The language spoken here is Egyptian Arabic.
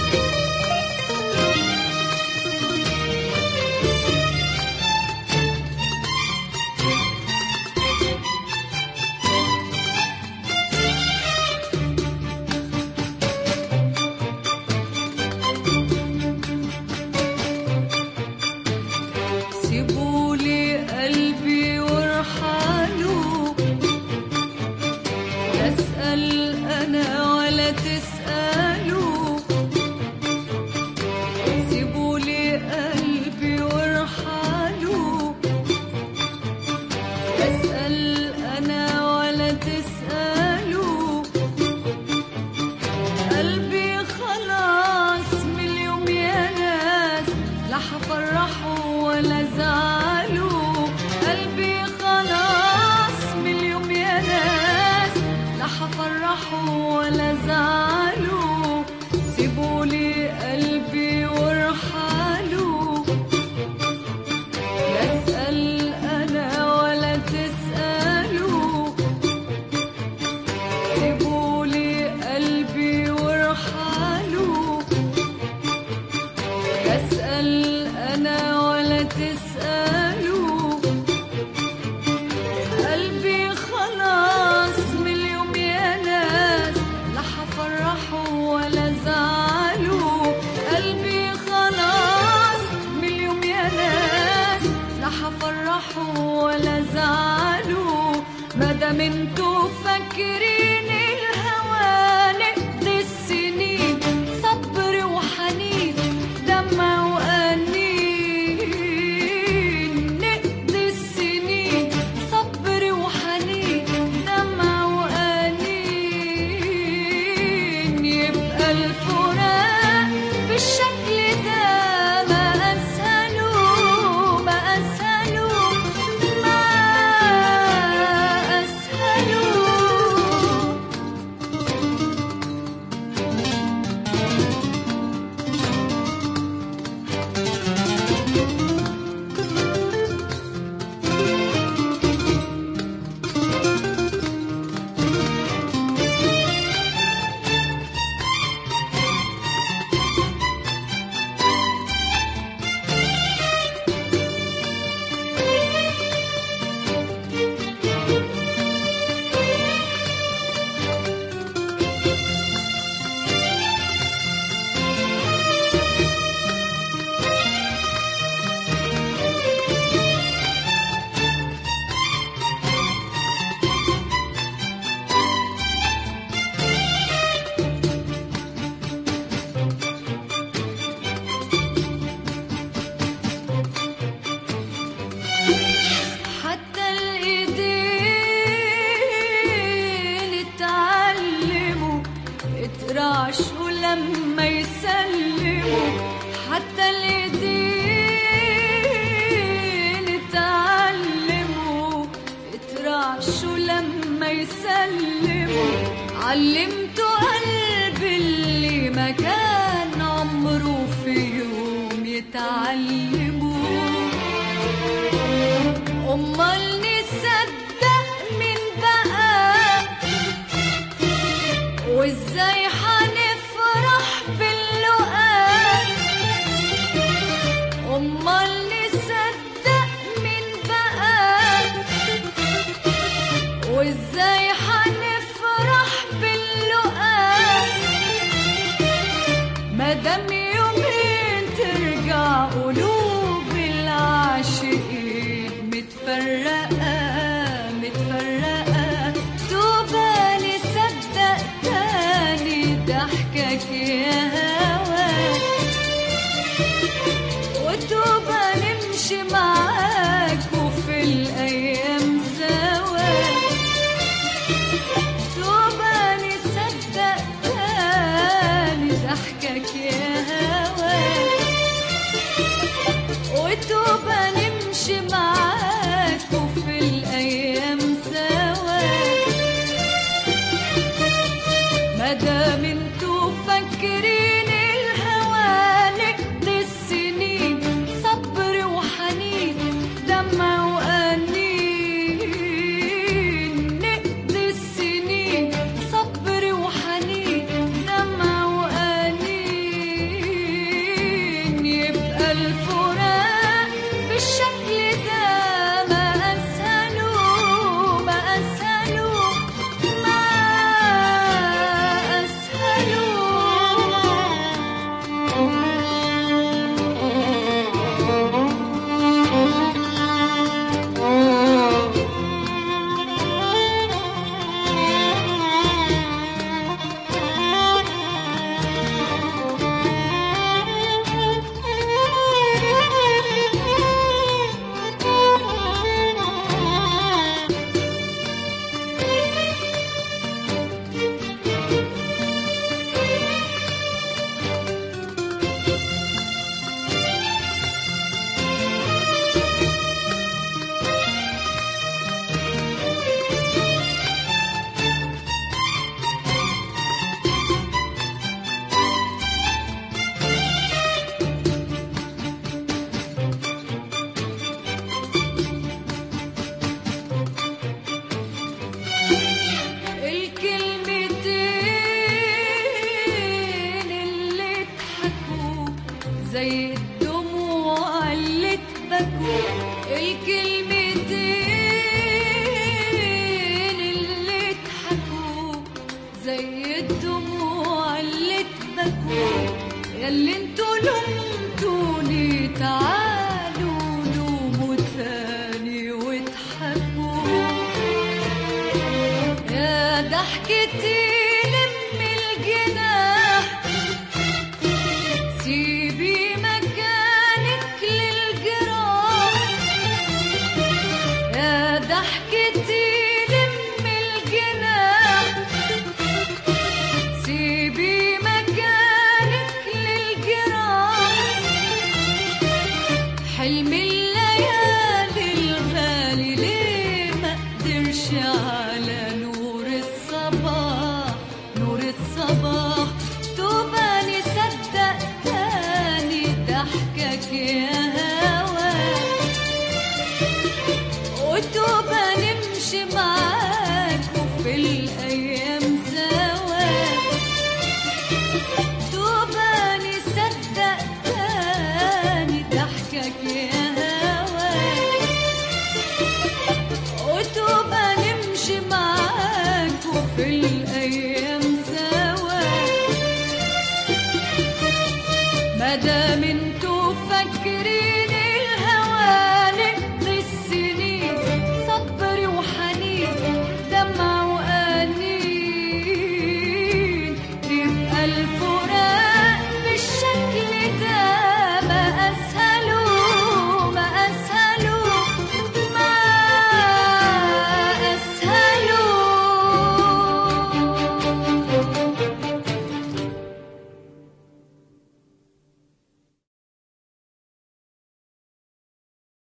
سيبولي قلبي وارحلوا لا اسال انا ولا تسالوا سيبولي قلبي وارحلوا لا اسال انا ولا تسالوا قلبي خلاص من اليوم يا ناس لا حفرحه ولا زعله قلبي خلاص من اليوم يا ناس لا حفرحه ولا زعله سيبولي قلبي وارحلوا لا اسال انا ولا تسالوا سيبولي قلبي وارحلوا لا اسال انا ولا تسالوا قلبي خلاص من اليوم يا ناس لا حفرحه ولا زعله قلبي خلاص من اليوم يا ناس لا حفرحه ولا زعله مادام انتوا فاكرين الهوى نقضي السنين صبر وحنين دمع وأنين نقضي السنين صبر وحنين دمع وأنين يبقى الفراق بالشكل ده ما أسهله ما أسهله ما أسهله حتى الايدين اتعلموا اترعشوا لما يسلموا حتى الايدين اتعلموا اترعشوا لما يسلموا علمتوا قلبي اللي ما كان عمره في يوم يتعلموا أمال نصدق مين بقى وإزاي هنفرح باللقاء أمال نصدق مين بقى وإزاي هنفرح باللقاء مادام يومين ترجع قلوب العاشقين متفرقة متفرقة توبة نصدق تاني ضحكك يا هوا وتوبة نمشي معاك وفي الأيام سوا توبة نصدق تاني ضحكك يا هوا وتوبة نمشي معاك وفي الأيام سوا مادام انتوا فاكرين الهوى نقضي السنين صبر وحنين زي الدموع اللي تبكوا الكلمتين اللي ضحكوا زي الدموع اللي تبكوا ياللي انتوا لمتوني تعالوا لوموا تاني واضحكوا يا ضحكتي لم الجناح سيبي مكانك للجراح يا ضحكتي لم الجناح سيبي مكانك للجراح حلم الليالي الغالي ليه ما قدرش على نور الصباح نور الصباح توباني صدق تاني ضحكك يا هوا وتوبة نمشي معاك وفي الأيام سوا توبة نصدق تاني ضحكك يا هوا وتوبة نمشي معاك وفي الأيام سوا مادام انتوا فاكرين